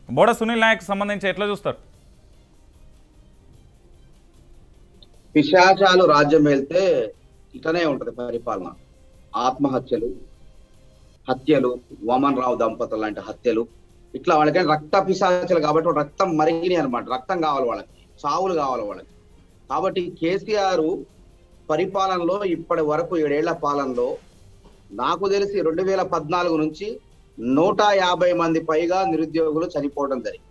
బోడ సునీల్ నాయక్ సంబంధించి ఎట్లా చూస్తారు పిశాచాలు రాజ్యం వెళ్తే ఇట్లనే ఉంటది పరిపాలన ఆత్మహత్యలు హత్యలు వామన్ రావు దంపతులు లాంటి హత్యలు ఇట్లా వాళ్ళకి రక్త పిశాచాలు కాబట్టి వాళ్ళ రక్తం మరిగినాయి అనమాట రక్తం కావాలి వాళ్ళకి చావులు కావాలి వాళ్ళకి కాబట్టి కేసీఆర్ పరిపాలనలో ఇప్పటి వరకు ఏడేళ్ల పాలనలో నాకు తెలిసి రెండు వేల పద్నాలుగు నుంచి నూట యాభై మంది పైగా నిరుద్యోగులు చనిపోవడం జరిగింది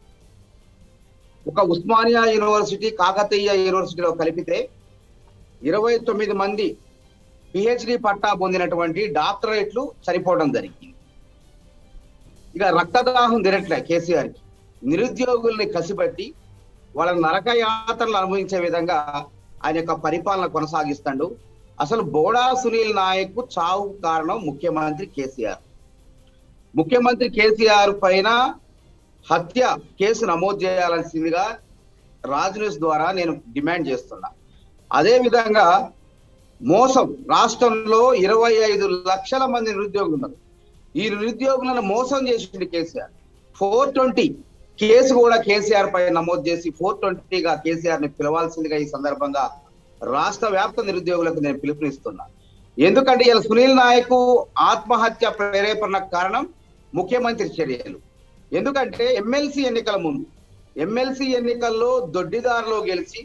ఒక ఉస్మానియా యూనివర్సిటీ కాకతీయ యూనివర్సిటీలో కలిపితే ఇరవై తొమ్మిది మంది పిహెచ్డి పట్టా పొందినటువంటి డాక్టరేట్లు చనిపోవడం జరిగింది ఇక రక్తదాహం తిరట్లే కేసీఆర్ కి నిరుద్యోగుల్ని కసిపట్టి వాళ్ళ నరక యాత్రలు అనుభవించే విధంగా ఆయన యొక్క పరిపాలన కొనసాగిస్తాడు అసలు బోడా సునీల్ నాయక్ చావు కారణం ముఖ్యమంత్రి కేసీఆర్ ముఖ్యమంత్రి కేసీఆర్ పైన హత్య కేసు నమోదు చేయాల్సిందిగా రాజ్ న్యూస్ ద్వారా నేను డిమాండ్ చేస్తున్నా అదే విధంగా మోసం రాష్ట్రంలో ఇరవై ఐదు లక్షల మంది నిరుద్యోగులు ఉన్నారు ఈ నిరుద్యోగులను మోసం చేసింది కేసీఆర్ ఫోర్ ట్వంటీ కేసు కూడా కేసీఆర్ పై నమోదు చేసి ఫోర్ ట్వంటీగా కేసీఆర్ ని పిలవాల్సిందిగా ఈ సందర్భంగా రాష్ట్ర వ్యాప్త నిరుద్యోగులకు నేను పిలుపునిస్తున్నా ఎందుకంటే ఇలా సునీల్ నాయక్ ఆత్మహత్య ప్రేరేపణ కారణం ముఖ్యమంత్రి చర్యలు ఎందుకంటే ఎమ్మెల్సీ ఎన్నికల ముందు ఎమ్మెల్సీ ఎన్నికల్లో దొడ్డిదారిలో గెలిచి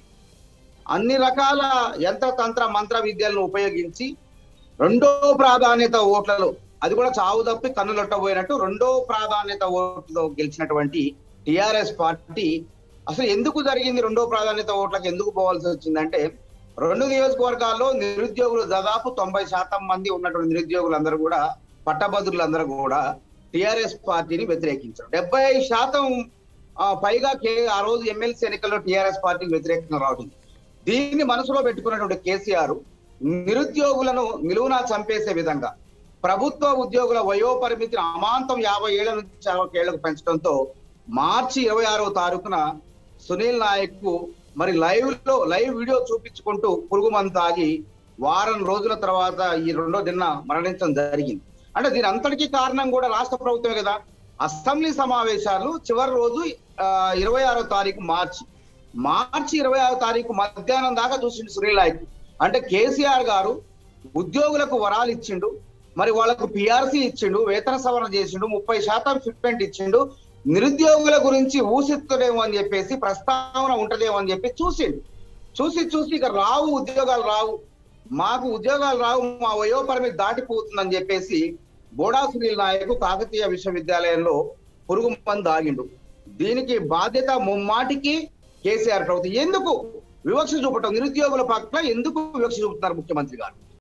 అన్ని రకాల యంత్ర తంత్ర మంత్ర విద్యలను ఉపయోగించి రెండో ప్రాధాన్యత ఓట్లలో అది కూడా చావు తప్పి కన్నులొట్టబోయినట్టు రెండో ప్రాధాన్యత ఓట్లతో గెలిచినటువంటి టిఆర్ఎస్ పార్టీ అసలు ఎందుకు జరిగింది రెండో ప్రాధాన్యత ఓట్లకు ఎందుకు పోవాల్సి వచ్చిందంటే రెండు నియోజకవర్గాల్లో నిరుద్యోగులు దాదాపు తొంభై శాతం మంది ఉన్నటువంటి నిరుద్యోగులందరూ కూడా పట్టభద్రులందరూ కూడా టిఆర్ఎస్ పార్టీని వ్యతిరేకించారు డెబ్బై ఐదు శాతం ఆ, పైగా కే ఆ రోజు ఎమ్మెల్సీ ఎన్నికల్లో టిఆర్ఎస్ పార్టీకి వ్యతిరేకంగా రావడం దీన్ని మనసులో పెట్టుకున్నటువంటి కేసీఆర్ నిరుద్యోగులను నిలువునా చంపేసే విధంగా ప్రభుత్వ ఉద్యోగుల వయో పరిమితిని అమాంతం యాభై ఏళ్ల నుంచి అరవై ఏళ్లకు పెంచడంతో మార్చి ఇరవై ఆరవ తారీఖున సునీల్ నాయక్ కు మరి లైవ్ లో లైవ్ వీడియో చూపించుకుంటూ పురుగు మందు తాగి వారం రోజుల తర్వాత ఈ రెండో దిన మరణించడం జరిగింది అంటే దీని అంతటికీ కారణం కూడా రాష్ట్ర ప్రభుత్వమే కదా అసెంబ్లీ సమావేశాలు చివరి రోజు ఇరవై ఆరో తారీఖు మార్చి మార్చి ఇరవై ఆరో తారీఖు మధ్యాహ్నం దాకా చూసిండు సునీల్ నాయక్ అంటే కేసీఆర్ గారు ఉద్యోగులకు వరాలు ఇచ్చిండు మరి వాళ్ళకు పిఆర్సీ ఇచ్చిండు వేతన సవరణ చేసిండు ముప్పై శాతం ఫిట్మెంట్ ఇచ్చిండు నిరుద్యోగుల గురించి ఊసిస్తుడేమో అని చెప్పేసి ప్రస్తావన ఉంటదేమో అని చెప్పి చూసిండు చూసి చూసి ఇక రావు ఉద్యోగాలు రావు మాకు ఉద్యోగాలు రావు మా వయో పరిమితి దాటిపోతుందని చెప్పేసి బోడా సునీల్ నాయక్ కాకతీయ విశ్వవిద్యాలయంలో పురుగు మందు ఆగిండు దీనికి బాధ్యత ముమ్మాటికి కేసీఆర్ ప్రభుత్వం ఎందుకు వివక్ష చూపటం నిరుద్యోగుల పట్ల ఎందుకు వివక్ష చూపుతున్నారు ముఖ్యమంత్రి గారు